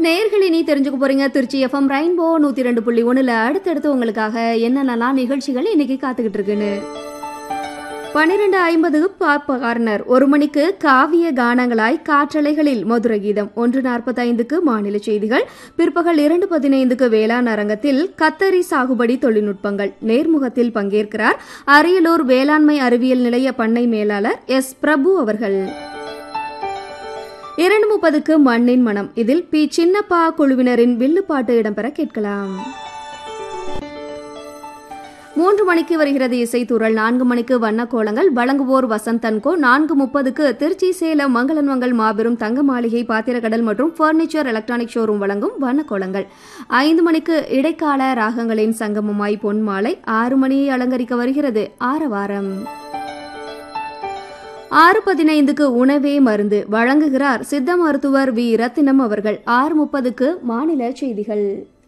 நேர்கள் இனி தெரிஞ்சுக்க போறீங்க திருச்சி எஃப்எம் ரெயின்போ நூத்தி ரெண்டு புள்ளி ஒண்ணுல அடுத்தடுத்து உங்களுக்காக என்னென்னலாம் நிகழ்ச்சிகள் இன்னைக்கு காத்துக்கிட்டு இருக்குன்னு பனிரெண்டு ஐம்பதுக்கு பாப்ப கார்னர் ஒரு மணிக்கு காவிய கானங்களாய் காற்றலைகளில் மதுர கீதம் ஒன்று நாற்பத்தைந்துக்கு மாநில செய்திகள் பிற்பகல் இரண்டு பதினைந்துக்கு வேளாண் அரங்கத்தில் கத்தரி சாகுபடி தொழில்நுட்பங்கள் நேர்முகத்தில் பங்கேற்கிறார் அரியலூர் வேளாண்மை அறிவியல் நிலைய பண்ணை மேலாளர் எஸ் பிரபு அவர்கள் இரண்டு முப்பதுக்கு மண்ணின் மனம் இதில் பி சின்னப்பா குழுவினரின் வில்லுப்பாட்டு இடம்பெற கேட்கலாம் மூன்று மணிக்கு வருகிறது இசைத்தூரல் நான்கு மணிக்கு வண்ணக்கோலங்கள் வழங்குவோர் வசந்தன்கோ நான்கு முப்பதுக்கு திருச்சி சேலம் மங்களன்மங்கல் மாபெரும் தங்க மாளிகை பாத்திரக்கடல் மற்றும் ஃபர்னிச்சர் எலக்ட்ரானிக் ஷோரூம் வழங்கும் வண்ணக்கோலங்கள் ஐந்து மணிக்கு இடைக்கால ராகங்களின் சங்கமமாய் பொன்மாலை ஆறு மணியை அலங்கரிக்க வருகிறது ஆரவாரம் ஆறு பதினைந்துக்கு உணவே மருந்து வழங்குகிறார் சித்த மருத்துவர் வி ரத்தினம் அவர்கள் ஆறு முப்பதுக்கு மாநில செய்திகள்